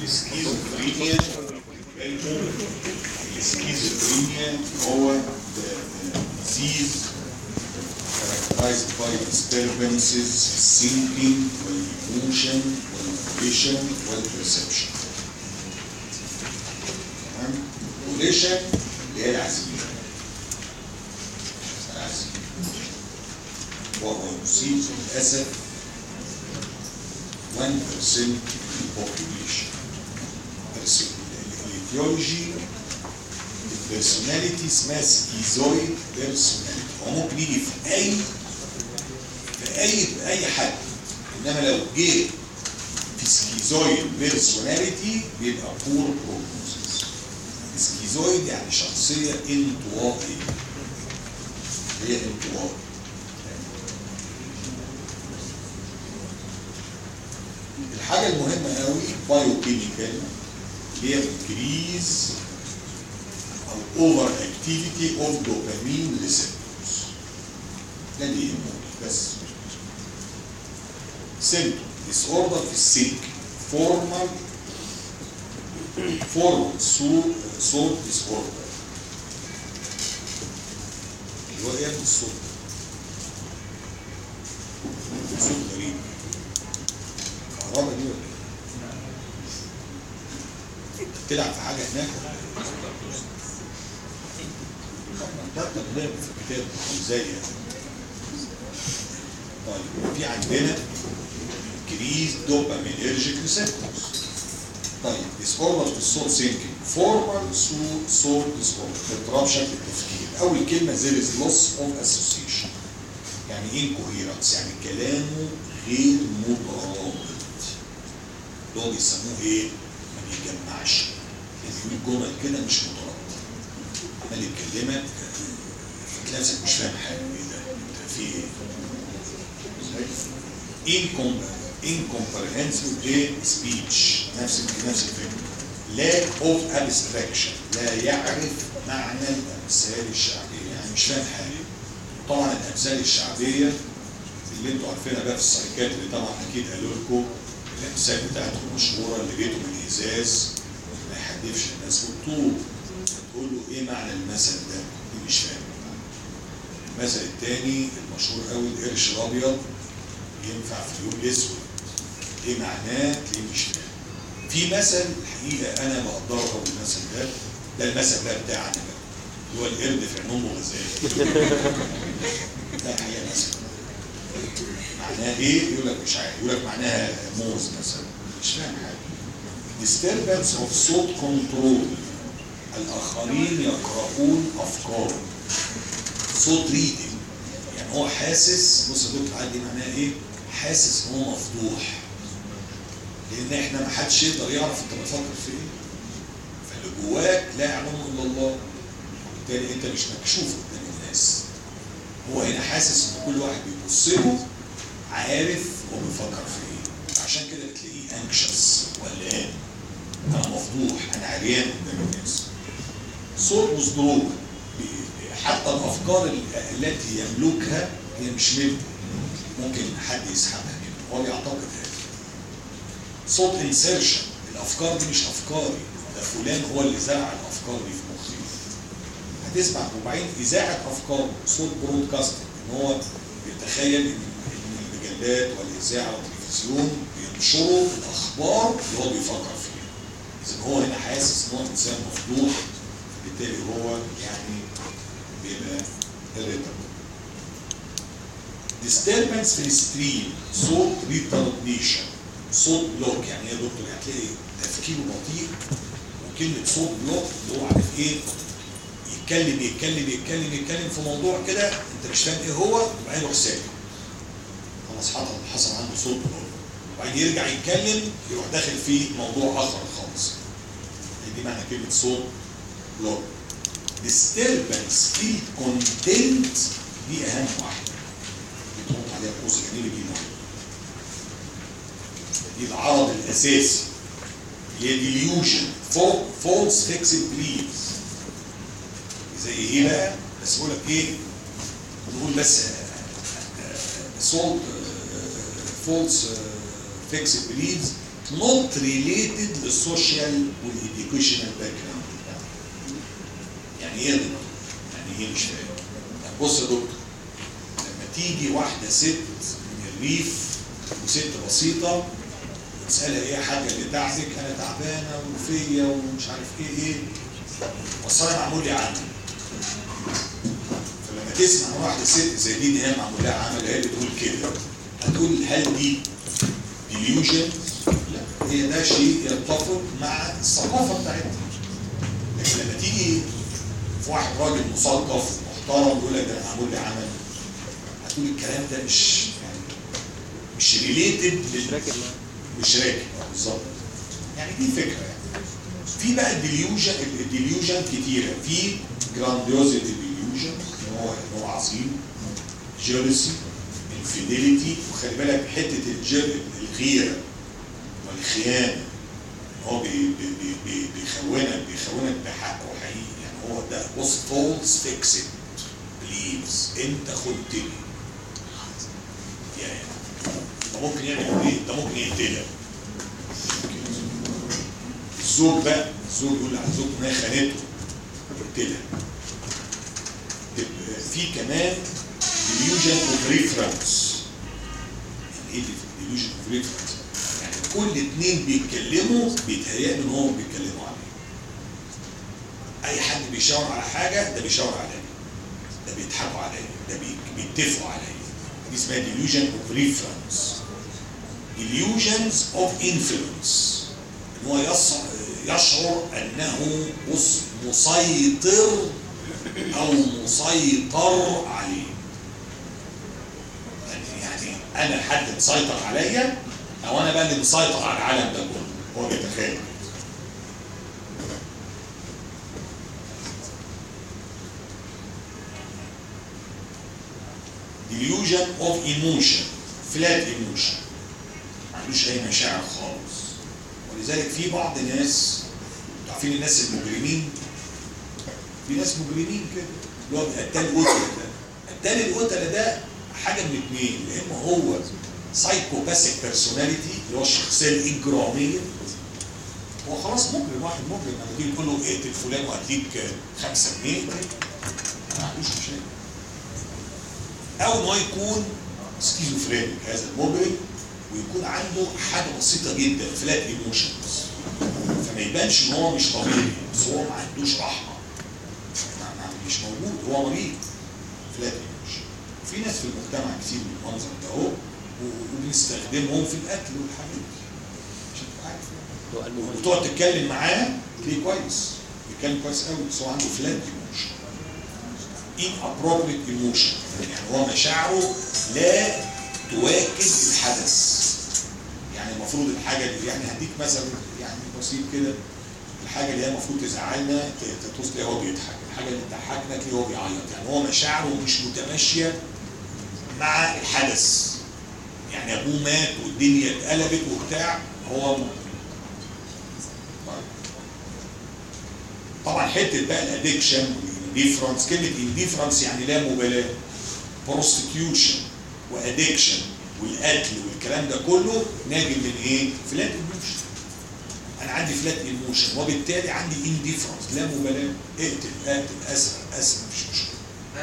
السكيزوفرينيا السكيزوفرينيا هو disease characterized by disturbances في thinking والemotion والvolition والperception تمام volition اللي هي العزيمة العزيمة وهو يصيب للأسف 1% من البوبوليشن الايديولوجي البيرسوناليتي اسمها سكيزويد بيرسوناليتي هو ممكن يجي في اي في اي في اي حد انما لو جه في سكيزويد بيرسوناليتي بيبقى بور بروجنوسيس سكيزويد يعني شخصيه انطوائيه هي انطوائي الحاجة المهمة قوي بايوكيميكال هي انكريز او اوفر اكتيفيتي اوف دوبامين ريسبتورز ده اللي يهمني بس سيمتوم ديس اوردر في السيك فورمال فورمال صوت ديس اوردر اللي هو ايه يا الصوت صوت غريب الكهرباء دي ولا ايه؟ بتلعب في حاجه هناك ولا ايه؟ طب ما انت بنعمل في الكتاب ازاي يعني؟ طيب في عندنا انكريز دوبامينرجيك ريسبتورز طيب ديسوردر في الصوت سينكينج فورمال صوت ديسوردر اضطراب شكل التفكير اول كلمه زير از لوس اوف اسوسيشن يعني ايه انكوهيرنس يعني كلامه غير مترابط اللي هو بيسموه ايه؟ ما بيجمعش يعني بيقول جمل كده مش مترابطه عمال يكلمك فتلاقي نفسك مش فاهم حاجه ايه ده؟ انت في ايه؟ incomprehensible ايه speech نفس نفس الفكره lack of abstraction لا يعرف معنى الامثال الشعبيه يعني مش فاهم حاجه طبعا الامثال الشعبيه اللي انتوا عارفينها بقى في السايكاتري طبعا اكيد قالوا لكم الامثال بتاعتهم المشهوره اللي بيته من ازاز ما يحدفش الناس بالطول تقول له ايه معنى المثل ده؟ دي مش فاهم المثل الثاني المشهور قوي القرش الابيض ينفع في اليوم الاسود ايه معناه؟ تلاقيه مش فاهم في مثل الحقيقه انا بقدره قوي المثل ده ده المثل ده بتاعنا بقى اللي هو القرد في عين امه غزال ده الحقيقه مثل معناها ايه؟ يقول لك مش عارف يقول لك معناها موز مثلا مش فاهم حاجه disturbance of thought control الاخرين يقرؤون افكاره صوت ريدنج يعني هو حاسس بص يا دكتور عادي معناها ايه؟ حاسس ان هو مفضوح لان احنا ما حدش يقدر يعرف انت بتفكر في ايه فاللي جواك لا يعلمه الا الله وبالتالي انت مش مكشوف قدام الناس هو هنا حاسس ان كل واحد بيبص له عارف هو بيفكر في ايه عشان كده بتلاقيه انكشس وقلقان انا مفضوح انا عريان قدام الناس صوت وصدروج حتى الافكار التي يملكها هي مش ملكه ممكن حد يسحبها منه هو بيعتقد هذا صوت انسيرشن الافكار دي مش افكاري ده فلان هو اللي زرع الافكار دي في مخي هتسمع وبعدين اذاعه افكار صوت برودكاستنج ان هو بيتخيل ان المجلات والاذاعه والتلفزيون بينشروا الاخبار اللي هو بيفكر فيها اذا هو هنا حاسس ان هو انسان مفضوح فبالتالي هو يعني بيبقى irritable disturbance في الستريم صوت ريتارديشن صوت بلوك يعني ايه يا دكتور هتلاقي تفكيره بطيء وكلمه صوت بلوك اللي هو عارف ايه يتكلم يتكلم يتكلم يتكلم في موضوع كده انت مش فاهم ايه هو وبعدين يروح ساكت خلاص حصل حصل عنده صوت بلوك وبعدين يرجع يتكلم يروح داخل في موضوع اخر خالص دي معنى كلمه صوت بلوك disturbance في الكونتنت دي اهم واحده بتحط عليها قوس جميل جدا دي العرض الاساسي اللي هي ديليوجن فولس فيكسد بليفز زي ايه بقى؟ بس بقول لك ايه؟ نقول بس صوت فولس فيكسد بليفز not related للسوشيال والإديوكيشنال باك جراوند بتاعه يعني ايه يا دكتور؟ يعني ايه مش فاهم؟ طب بص يا دكتور لما تيجي واحدة ست من الريف وست بسيطة تسألها ايه يا حاجة اللي تعبك؟ أنا تعبانة وفيا ومش عارف ايه ايه أصل أنا معمول لي عمل فلما تسمع من واحدة ست زي دي إن هي معمول لها عمل هي بتقول كده هتقول هل دي ديليوجن؟ لا هي ده شيء يتفق مع الثقافة بتاعتنا لكن لما تيجي في واحد راجل مثقف محترم يقول لك ده انا معمول لي عمل هتقول الكلام ده مش يعني مش ريليتد مش راكب مش راكب آه، بالظبط يعني دي فكره يعني في بقى الديليوجن الديليوجن كتيره في جرانديوزيتي ديليوجن ان هو ان هو عظيم جيلسي انفيديليتي وخلي بالك حته الجل الغيره والخيانه ان هو بي بي بي بي بيخونك بيخونك بحقه حقيقي يعني هو ده بص فولس فيكسد بليفز انت خنتني يعني ده ممكن يعمل ايه؟ ده ممكن يقتلك الزوج بقى الزوج يقول على زوجته ان هي خانته يقتلها تبقى في كمان delusion of reference يعني ايه delusion of reference؟ يعني كل اتنين بيتكلموا بيتهيأ ان هم بيتكلموا عليه اي حد بيشاور على حاجه ده بيشاور عليا ده بيضحكوا عليا ده بي- بيتفقوا عليا دي اسمها delusion of reference illusions of influence ان هو يص- يشعر انه مس- مسيطر او مسيطر عليه يعني يعني انا حد مسيطر عليا او انا بقى اللي مسيطر على العالم ده كله هو بيتخيل delusion of emotion flat emotion ما عندوش اي مشاعر خالص ولذلك في بعض الناس عارفين الناس المجرمين في ناس مجرمين كده اللي هو قتال القتله ده قتال القتله ده حاجه من اتنين يا اما هو سايكوباثيك بيرسوناليتي اللي هو الشخصيه الاجراميه هو خلاص مجرم واحد مجرم لما تيجي تقول له اقتل فلان وهديك خمسه جنيه ما عندوش مشاكل او ان هو يكون سكيزوفرينيك هذا المجرم ويكون عنده حاجه بسيطه جدا فلات ايموشنز فما يبانش ان هو مش طبيعي بس هو ما عندوش رحمه ما- ما- مش موجود هو مريض فلات ايموشن في ناس في المجتمع كتير بالمنظر ده اهو و- وبنستخدمهم في القتل والحاجات دي عشان تبقى عارف يعني. له قلبه ميت وتقعد تتكلم معاه تلاقيه كويس بيتكلم كويس قوي بس هو عنده فلات ايموشن inappropriate emotion يعني هو مشاعره لا تواكب الحدث يعني المفروض الحاجه اللي يعني هديك مثلا يعني بسيط كده الحاجه اللي هي المفروض تزعلنا ت- تبص تلاقيه هو بيضحك الحاجه اللي تضحكنا تلاقيه هو بيعيط يعني هو مشاعره مش متماشيه مع الحدث يعني ابوه مات والدنيا اتقلبت وبتاع هو م- طبعا حته بقى الادكشن والديفرنس كلمه انديفرنس يعني لا مبالاه بروستيوشن وادكشن والقتل والكلام ده كله ناجم من ايه؟ فلات ايموشن انا عندي فلات ايموشن وبالتالي عندي انديفرنس لا مبالاه اقتل قاتل اسرع اسرع مش مشكله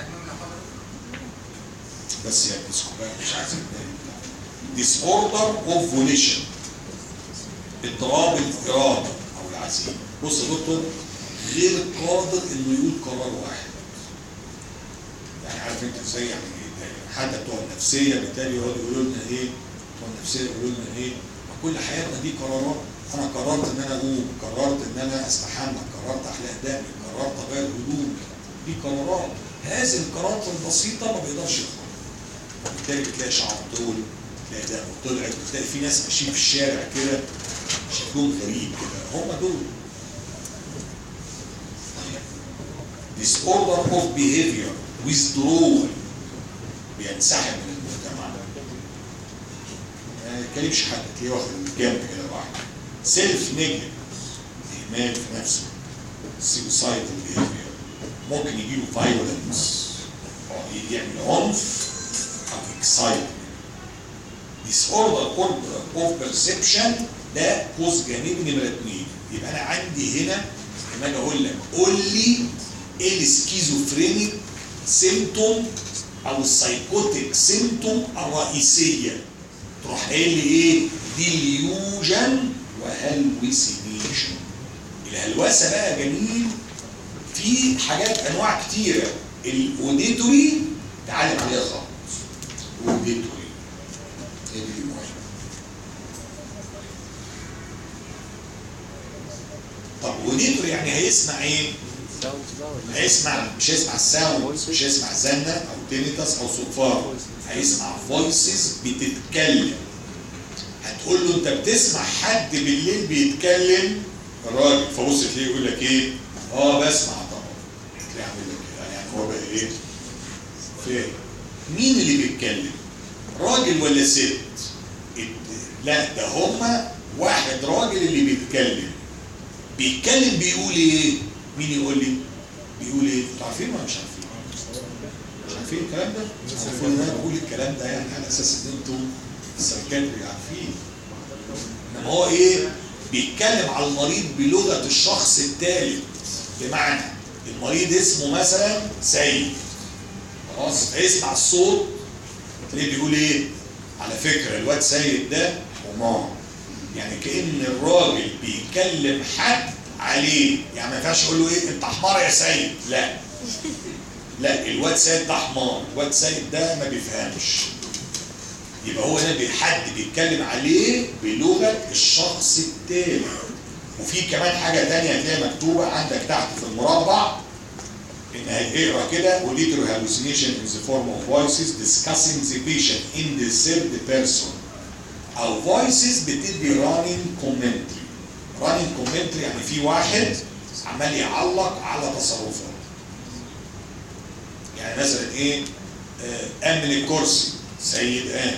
بس يا اسكت بقى مش عايز ديس اوردر اوف فوليشن اضطراب الاراده او العزيمه بص يا دكتور غير قادر انه يقول قرار واحد يعني عارف انت ازاي يعني إيه؟ حتى بتوع النفسيه بالتالي يقعدوا يقولوا لنا ايه بتوع النفسيه يقولوا لنا ايه ما كل حياتنا دي قرارات انا قررت ان انا اقوم قررت ان انا استحمى قررت احلق دمي قررت اغير هدومي دي قرارات هذه القرارات البسيطه ما بيقدرش ياخدها وبالتالي بتلاقي شعر طول تلاقي دقنه طلعت بتلاقي في ناس ماشيين في الشارع كده شكلهم غريب كده هم دول disorder of behavior withdrawal بينسحب من المجتمع ما يكلمش حد تلاقيه واخد جنب كده لوحده سيلف نيجلكت اهمال في نفسه suicidal behavior ممكن يجيله violence او يعمل عنف او excitement disorder of perception ده قوس جانبي نمره اثنين يبقى انا عندي هنا لما اجي اقول لك قول لي ايه السكيزوفرينيك سيمتوم او السايكوتيك سيمتوم الرئيسيه تروح قايل لي ايه ديليوجن وهلوسينيشن الهلوسه بقى جميل في حاجات انواع كتيره الاوديتوري تعلم عليها خط اوديتوري هي دي المهمه طب اوديتوري يعني هيسمع ايه؟ هيسمع مش هيسمع الساوند مش هيسمع زنة او تينيتاس او صفار هيسمع فويسز بتتكلم هتقول له انت بتسمع حد بالليل بيتكلم الراجل فبص تلاقيه يقول لك ايه اه بسمع طبعا تلاقيه عامل لك كده يعني هو بقى ايه فاهم مين اللي بيتكلم راجل ولا ست ات- لا ده هما واحد راجل اللي بيتكلم بيتكلم بيقول ايه مين يقول لي بيقول ايه انتوا عارفين ولا مش عارفين مش عارفين الكلام ده عارفين ان انا بقول الكلام ده يعني على اساس ان انتوا السايكاتري عارفين انما هو ايه بيتكلم على المريض بلغه الشخص الثالث بمعنى المريض اسمه مثلا سيد خلاص فيسمع الصوت تلاقيه بيقول ايه على فكره الواد سيد ده حمار يعني كان الراجل بيكلم حد عليه يعني ما ينفعش يقول له ايه انت حمار يا سيد لا لا الواد سيد ده حمار الواد سيد ده ما بيفهمش يبقى هو هنا بي- حد بيتكلم عليه بلغه الشخص التاني وفي كمان حاجه تانية هتلاقيها مكتوبه عندك تحت في المربع ان هيقرا كده auditory hallucination in the form of voices discussing the patient in the third person او voices بتدي running commentary running commentary يعني في واحد عمال يعلق على تصرفات يعني مثلا ايه آه، قام من الكرسي سيد قام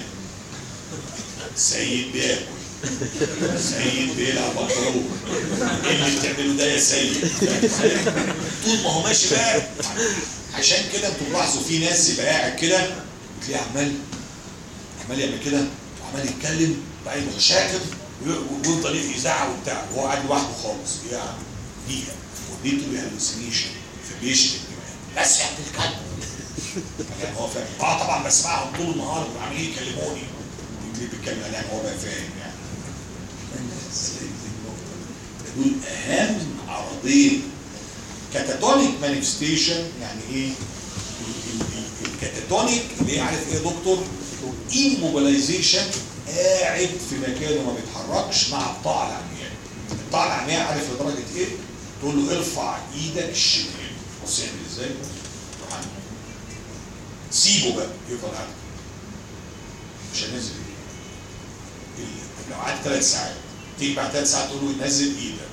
سيد بياكل سيد بيلعب بطلوب ايه اللي بتعمله ده يا سيد طول ما هو ماشي بقى عشان كده انتوا تلاحظوا في ناس يبقى قاعد كده تلاقيه عمال عمال يعمل كده وعمال يتكلم وبعدين يروح شاكر وي- ويفضل يزعق وبتاع وهو قاعد لوحده خالص يعني دقيقه وديته بهلوسينيشن فبيشتم كمان بس يا ابن الكلب يعني هو فاهم اه طبعا بسمعهم طول النهار وعمالين يكلموني اللي بيتكلم يعني هو بقى فاهم يعني دول اهم عرضين كاتاتونيك مانيفستيشن يعني ايه ال- ال- ال- الكاتاتونيك اللي هي عارف ايه يا دكتور immobilization قاعد في مكانه ما بيتحركش مع الطاعه العمياء الطاعه العمياء عارف لدرجه ايه تقول له ارفع ايدك الشمال بص يعمل ازاي روح عامل. سيبه بقى يفضل قاعد مش هنزل ايدك ال- لو قعدت ثلاث ساعات تيجي بعد ثلاث ساعات تقول له نزل ايدك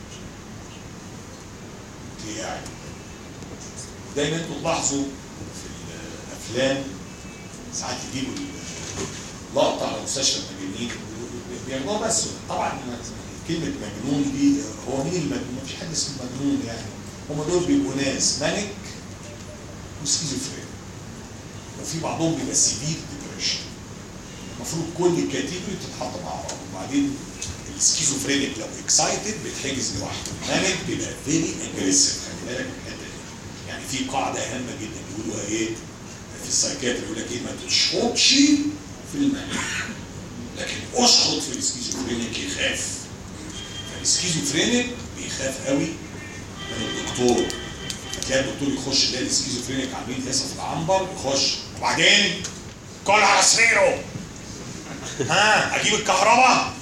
تلاقيه قاعد دايما انتوا تلاحظوا في الافلام ساعات يجيبوا لقطه على مستشفى المجانين بياخدوها بس طبعا كلمه مجنون دي هو مين المجنون؟ مفيش حد اسمه مجنون يعني هم دول بيبقوا ناس مانك وسكيزوفرين وفي بعضهم بيبقى سيفير ديبريشن المفروض كل الكاتيجوري تتحط مع بعض وبعدين السكيزوفرينيك لو اكسايتد بيتحجز لوحده المانك بيبقى فيري اجريسيف خلي بالك من الحته دي يعني في قاعده هامه جدا بيقولوها ايه في السايكاتري يقول لك ايه ما تشخطش في المانك لكن اشخط في السكيزوفرينيك يخاف فالسكيزوفرينيك بيخاف قوي من الدكتور تلاقي الدكتور يخش يلاقي السكيزوفرينيك عاملين حصه في العنبر يخش وبعدين كل على سريره ها اجيب الكهرباء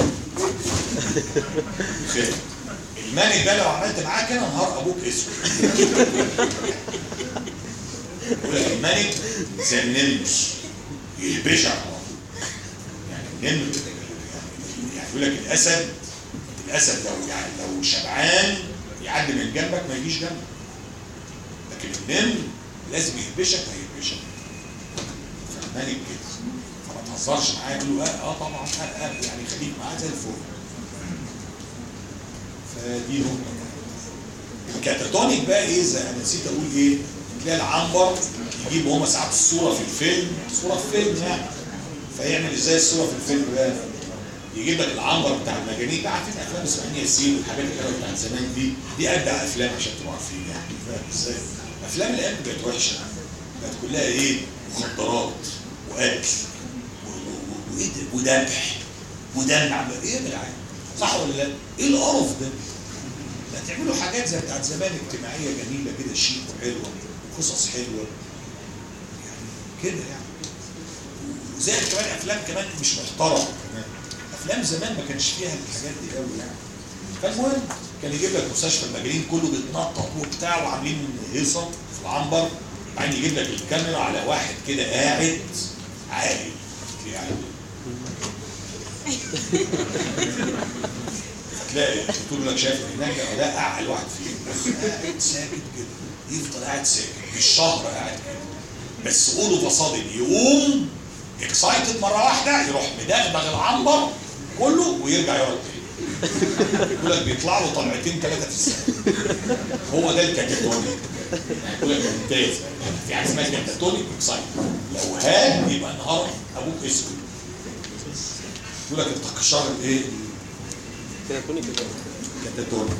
خير المانك ده لو عملت معاه كده نهار ابوك اسود يقول لك المانك زي النمر يهبشك على طول. يعني النمر يعني يعني يقول لك الاسد الاسد لو يعني لو شبعان يعدي من جنبك ما يجيش جنبك لكن النمر لازم يهبشك هيهبشك فالملك كده فما تهزرش معاه يقول له اه اه طبعا آه آه يعني خليك معاه زي الفل فدي نقطه الكاتاتونيك بقى ايه زي انا نسيت اقول ايه تلاقي العنبر يجيب هما ساعات الصوره في الفيلم صوره في فيلم يعني فيعمل ازاي الصوره في الفيلم بقى يجيب لك العنبر بتاع المجانين بقى عارفين افلام اسماعيل ياسين والحاجات الحلوه بتاعت زمان دي دي اجدع افلام عشان تبقوا عارفين يعني فاهم ازاي؟ افلام الايام دي بقت وحشه بقت كلها ايه؟ مخدرات واكل و- و- و- وايه ده؟ وذبح ودم عم- ايه يا جدعان؟ صح ولا لا؟ ايه القرف ده؟ لا تعملوا حاجات زي بتاعت زمان اجتماعيه جميله كده شيك وحلوه وقصص حلوه يعني كده يعني وزي كمان افلام كمان مش محترمه كمان افلام زمان ما كانش فيها الحاجات دي قوي يعني فالمهم كان يجيب لك مستشفى المجانين كله بيتنطط وبتاع وعاملين هيصه في العنبر بعدين يجيب لك الكاميرا على واحد كده قاعد عالي تلاقيه قاعد هتلاقي تقول لك شايف هناك ده اعلى واحد فيهم قاعد ساكت كده يفضل قاعد ساكت بالشهر قاعد كده بس قوله فصادم يقوم اكسايتد مره واحده يروح مدغدغ العنبر كله ويرجع يقعد تاني يقول لك بيطلع له طلعتين ثلاثه في السنه هو ده الكاتاتونيك يعني يقول لك ممتاز في حاجه اسمها كاتاتونيك اكسايتد لو هان يبقى نهار ابوك اسود يقول لك انت كشر ايه كده كوني كده كاتاتونيك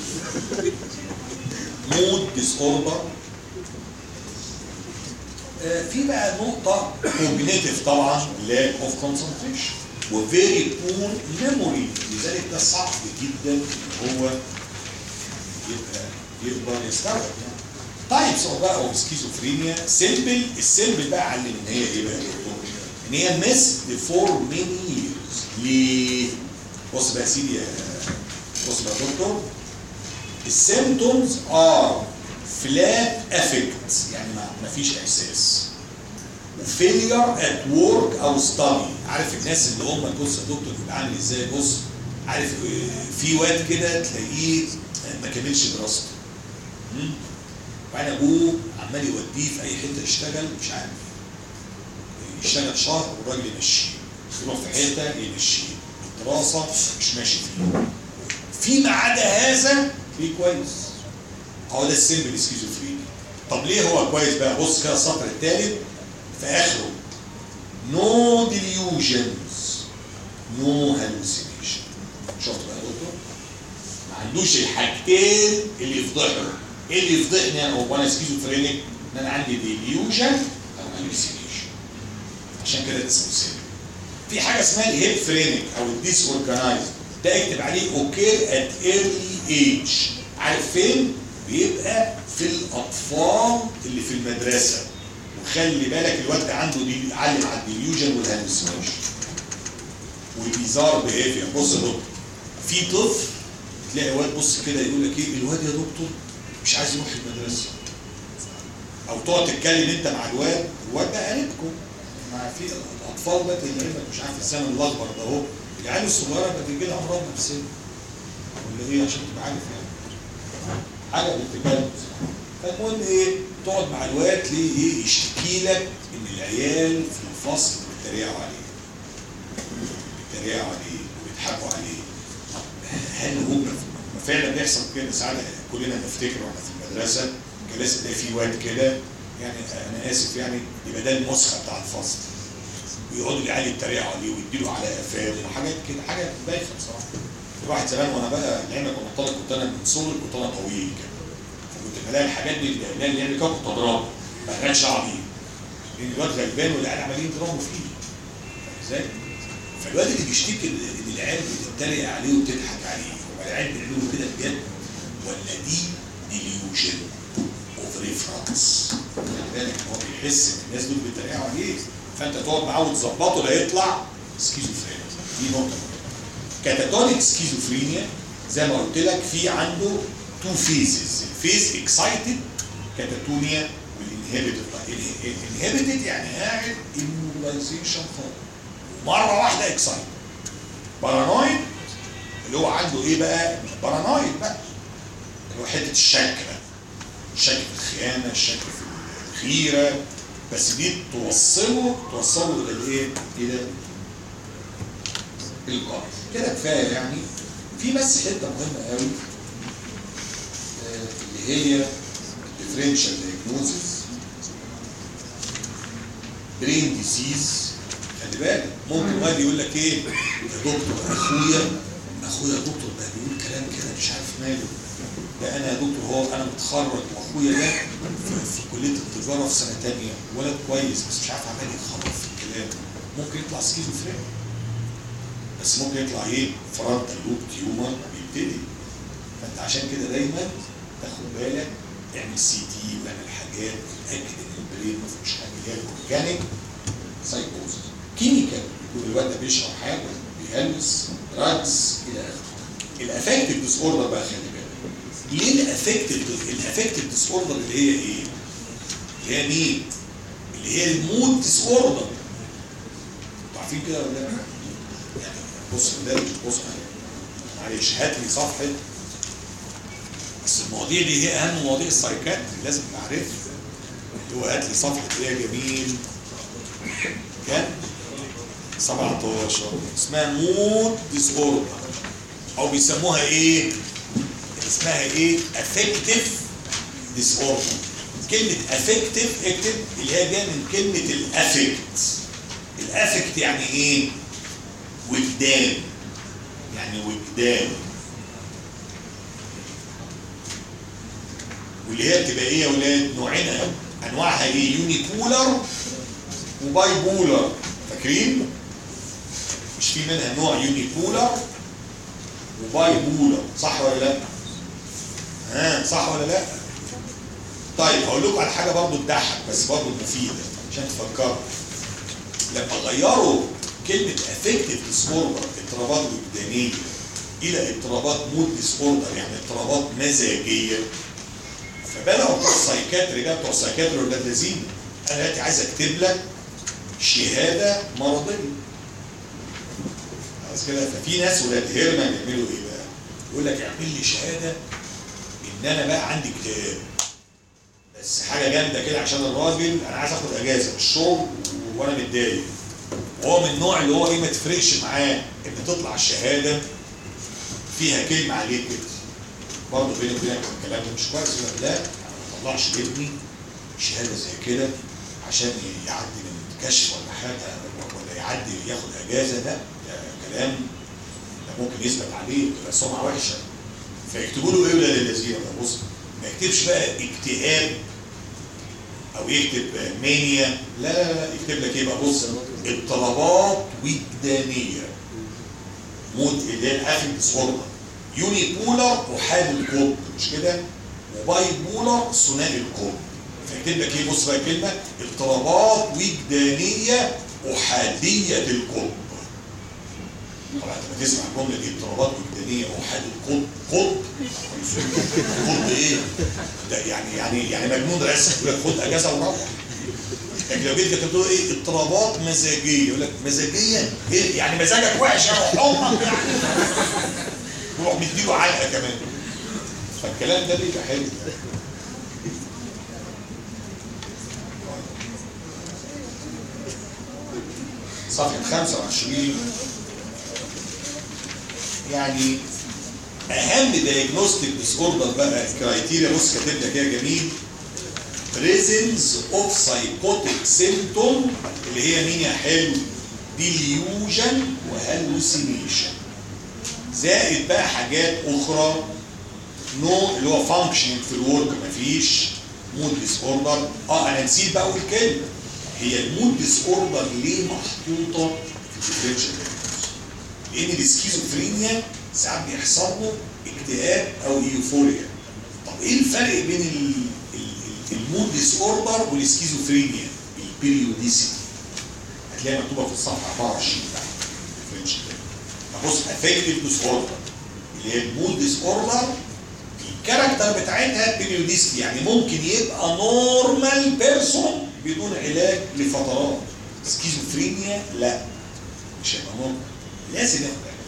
مود ديس اوردر في بقى نقطة كوجنيتيف طبعا lack of concentration و very poor memory لذلك ده صعب جدا ان هو يبقى يقدر يستوعب يعني طيب سواء بقى او سكيزوفرينيا سيمبل السيمبل بقى علم ان هي ايه بقى يا دكتور؟ ان هي missed for many years ليه؟ بص بقى يا سيدي يا بص بقى يا دكتور السيمتومز ار فلات افكت يعني ما ما فيش احساس وفيلير ات ورك او ستادي عارف الناس اللي هم بص يا دكتور بيبقى عامل ازاي بص عارف آه، في واد كده تلاقيه ما كملش دراسته مم؟ وبعدين ابوه عمال يوديه في اي حته يشتغل مش عارف يشتغل شهر والراجل يمشيه يروح في حته يمشيه الدراسه مش ماشي فيه فيما عدا هذا في كويس هو ده السيمبل سكيزوفرينيا طب ليه هو كويس بقى بص كده السطر الثالث في اخره نو ديليوجنز نو هالوسينيشن شفت بقى يا دكتور ما عندوش الحاجتين اللي يفضحوا ايه اللي يفضحني انا وانا سكيزوفرينيك ان انا عندي ديليوجن او هالوسينيشن عشان كده ده اسمه سيمبل في حاجه اسمها الهيب فرينيك او الديس اورجنايزد ده اكتب عليه اوكير ات ايرلي ايج عارف فين؟ بيبقى في الاطفال اللي في المدرسه وخلي بالك الواد ده عنده دي علم على الديليوجن والهلوسينيشن والبيزار بيهيفير بص يا دكتور في طفل تلاقي واد بص كده يقول لك ايه الواد يا دكتور مش عايز يروح المدرسه او تقعد تتكلم انت مع الواد الواد ده قريبكم مع في الاطفال بقى اللي عندك مش عارف الزمن الاخضر ده اهو العيال الصغيره بقى بيجي لها امراض نفسيه ولا ايه عشان تبقى عارف يعني حاجه بتتكلم فالمهم ايه تقعد مع الواد تلاقيه ايه يشتكي لك ان العيال في الفصل بيتريقوا عليه بيتريقوا عليه وبيضحكوا عليه طب هل هو ما فعلا بيحصل كده ساعات كلنا نفتكر واحنا في المدرسه كان لازم تلاقي في واد كده يعني انا اسف يعني يبقى ده النسخه بتاع الفصل ويقعدوا العيال يتريقوا عليه ويديله على قفاه وحاجات كده حاجه بايخه بصراحه الواحد زمان وانا بقى لعلمك وانا طالب كنت انا من صغري كنت انا طويل كده فكنت بلاقي الحاجات دي اللي اللي يعمل كده كنت اضربه ما كانش شعبي لان الواد غلبان والعيال عمالين يضربوا فيه فاهم ازاي؟ فالواد اللي بيشتكي ان العيال بتتريق عليه وبتضحك عليه هو العيال بيعملوا كده بجد ولا دي ديليوجن اوف ريفرنس خلي بالك هو بيحس ان الناس دول بيتريقوا عليه فانت تقعد معاه وتظبطه لا يطلع سكيزوفرينيا دي نقطه مهمه كاتاتونيك سكيزوفرينيا زي ما قلت لك في عنده تو فيزز الفيز اكسايتد كاتاتونيا والانهبيتد الانهبيتد يعني قاعد immobilization خالص مره واحده اكسايتد بارانويد اللي هو عنده ايه بقى بارانويد بقى اللي هو حته الشك بقى الشك في الخيانه الشك في الخيره بس دي توصله توصله الى الايه الى القبر كده كفايه يعني في بس حته مهمه قوي آه، اللي هي differential diagnosis brain disease خلي بالك ممكن واحد يقول لك ايه يا دكتور اخويا اخويا يا دكتور ده بيقول كلام كده مش عارف ماله ده انا يا دكتور هو انا متخرج واخويا ده في, في كليه التجاره في سنه ثانيه ولد كويس بس مش عارف عمال يتخبط في الكلام ممكن يطلع سكيزوفرينيا بس ممكن يطلع ايه فرونتال لوب تيومر بيبتدي فانت عشان كده دايما تاخد بالك اعمل سي تي واعمل حاجات تتاكد ان البرين ما فيهوش حاجه اللي هي الاورجانيك سايكوزس كيميكال يكون الواد ده بيشرب حاجه بيهلس دراجز الى اخره الافكتيف ديس اوردر بقى خلي بالك ليه الافكتيف الافكتيف ديس اوردر اللي هي ايه؟ اللي هي مين؟ اللي هي المود ديس اوردر انتوا عارفين كده ولا لا؟ يعني بص ده بص معلش هات لي صفحه بس المواضيع دي هي اهم مواضيع السايكات لازم نعرفها اللي هو هات لي صفحه اللي هي جميل كام؟ 17 اسمها مود ديس اوردر او بيسموها ايه؟ اسمها ايه؟ افكتيف ديس اوردر كلمة افكتيف اكتب اللي هي جاية من كلمة الافكت الافكت يعني ايه؟ وجدان يعني وجدان واللي هي بتبقى ايه يا ولاد؟ نوعين انواعها ايه؟ يونيبولر وباي بولر فاكرين؟ مش في منها نوع يونيبولر وباي بولر صح ولا لا؟ ها صح ولا لا؟ طيب هقول لكم على حاجه برضو تضحك بس برضو مفيده عشان تفكروا لما غيروا كلمه افكتيف ديس اوردر اضطرابات وجدانيه الى اضطرابات مود ديس اوردر يعني اضطرابات مزاجيه فبداوا بتوع السايكاتري ده بتوع السايكاتري ولاد لذين انا دلوقتي عايز اكتب لك شهاده مرضيه خلاص كده ففي ناس ولاد هيرمان يعملوا ايه بقى؟ يقول لك اعمل لي شهاده ان انا بقى عندي اكتئاب بس حاجه جامده كده عشان الراجل انا عايز اخد اجازه من الشغل وانا متضايق وهو من النوع اللي هو ايه ما تفرقش معاه ان تطلع الشهاده فيها كلمه عليه كده برضه بيني وبينك الكلام ده مش كويس يقول لك لا انا ما اطلعش ابني شهاده زي كده عشان يعدي من كشف ولا حاجه ولا يعدي ياخد اجازه لا ده كلام ده ممكن يثبت عليه تبقى سمعه وحشه فيكتبوا له ايه ولا للذين بص ما يكتبش بقى اكتئاب او يكتب مانيا لا لا لا يكتب لك ايه بقى بص اضطرابات وجدانيه مود اللي هي الافل ديسوردر يوني بولر احاد القطب مش كده وباي بولر ثنائي القطب فيكتب لك ايه بص بقى الكلمه اضطرابات وجدانيه احاديه القطب طبعا انت بتسمع الجمله دي اضطرابات وجدانيه احاد القطب قطب قطب ايه؟ ده يعني يعني يعني مجنون راسك يقول لك خد اجازه وروح لكن لو جيت كتبت له ايه اضطرابات مزاجيه يقول لك مزاجيه ايه يعني مزاجك وحش اهو امك يعني يروح مديله علقه كمان فالكلام ده بيبقى حلو يعني. صفحة 25 يعني اهم دايجنوستيك ديس اوردر بقى الكرايتيريا بص كاتب لك ايه جميل presence of psychotic symptom اللي هي مين يا حلو delusion وهلوسينيشن زائد بقى حاجات اخرى نو اللي هو فانكشننج في الورك مفيش مود ديس اوردر اه انا نسيت بقى اقول كلمه هي المود ديس اوردر ليه محطوطه في الديفرنشال لان السكيزوفرينيا ساعات بيحصل له اكتئاب او ايوفوريا طب ايه الفرق بين ال- ال- ال- المود ديس اوردر والسكيزوفرينيا البيريوديسيتي هتلاقيها مكتوبه في الصفحه 24 بتاعت الديفرنشال طب بص افكتيف ديس اوردر اللي هي المود ديس اوردر الكاركتر بتاعتها بيريوديسيتي يعني ممكن يبقى نورمال بيرسون بدون علاج لفترات سكيزوفرينيا لا مش هيبقى نورمال لازم ياخد علاج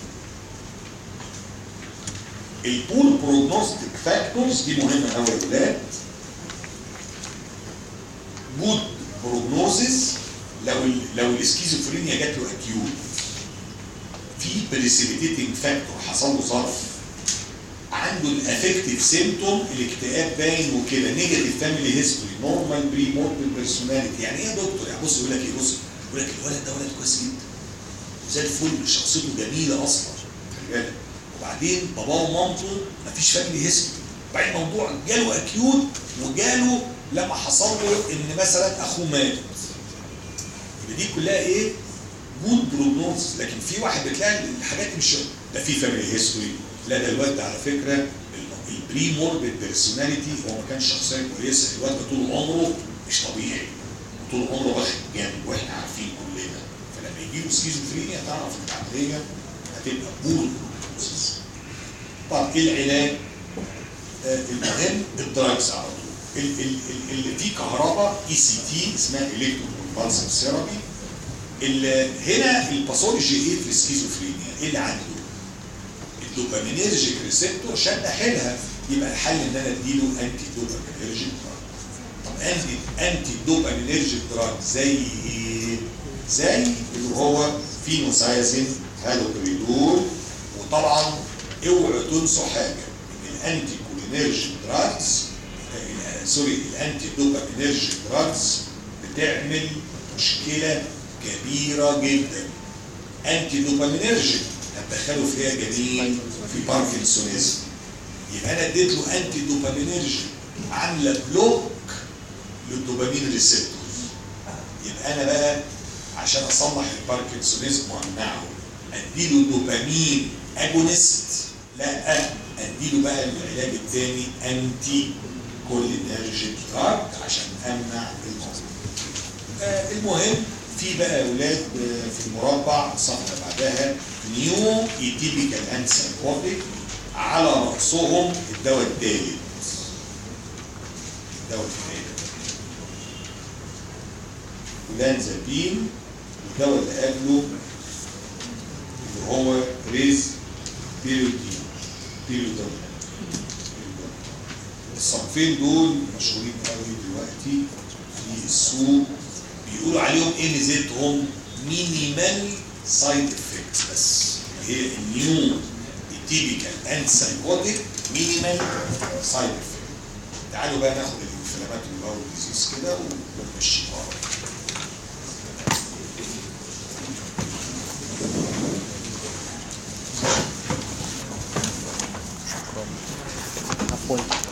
البول بروجنوستيك فاكتورز دي مهمه قوي يا ولاد جود بروجنوزيس لو ال لو السكيزوفرينيا جات له اكيوت في بريسيبيتيتنج فاكتور حصل له ظرف عنده الافكتيف سيمتوم الاكتئاب باين وكده نيجاتيف فاميلي هيستوري نورمال بري مورتال بيرسوناليتي يعني ايه يا دكتور يعني بص يقول لك ايه بص يقول لك الولد ده ولد كويس جدا زي الفل شخصيته جميله اصلا خلي بالك وبعدين باباه ومامته مفيش فاميلي هيستوري وبعدين الموضوع جاله اكيوت وجاله لما حصل له ان مثلا اخوه مات يبقى دي كلها ايه؟ جود بروجنوز لكن في واحد بتلاقي الحاجات دي مش ده في فاميلي هيستوري لا ده الواد ده على فكره البري موربيد بيرسوناليتي هو ما كانش شخصيه كويسه الواد ده طول عمره مش طبيعي طول عمره واخد جامد واحنا عارفين كلنا فلما يجي له سكيزوفرينيا تعرف ان العمليه هتبقى بول طب ايه العلاج؟ آه المهم الدراجز على طول ال- ال- ال- اللي فيه كهرباء اي سي تي اسمها الكتروكونفالسيف ثيرابي اللي هنا الباثولوجي ايه في السكيزوفرينيا؟ ايه اللي عنده؟ الدوبامينيرجيك ريسبتور شد حيلها يبقى الحل ان انا اديله انتي دوبامينيرجيك دراج طب انتي انتي دوبامينيرجيك دراج زي ايه؟ زي اللي هو فينوسايزين هالوبريدول وطبعا اوعوا تنسوا حاجه ان الانتي كولينيرجيك دراجز آه، سوري الانتي دوبامينيرجيك دراجز بتعمل مشكله كبيره جدا انتي دوبامينيرجيك هتدخله فيها جنين في باركنسونيزم يبقى انا اديت له انتي دوبامينيرجيك عامله بلوك للدوبامين ريسبتورز يبقى انا بقى عشان اصلح الباركنسونيزم وامنعه اديله دوبامين اجونست لا اديله بقى العلاج الثاني انتي كولينرجيك دراج عشان امنع الموضوع آه، المهم في بقى اولاد آه، في المربع الصفحه اللي بعدها نيو ايتيبيكال اند سايكوتيك على راسهم الدواء الثالث الدواء الثالث ولانزابين والدواء اللي قبله اللي هو ريز بيريودين بيريودين الصنفين دول مشهورين قوي دلوقتي في السوق بيقولوا عليهم ايه ميزتهم مينيمال سايد افكتس بس هي النيو التيبيكال اند سايكوتيك مينيمال سايد افكت تعالوا بقى ناخد الانفلامات والباول ديزيز كده ونمشي ورا عفوا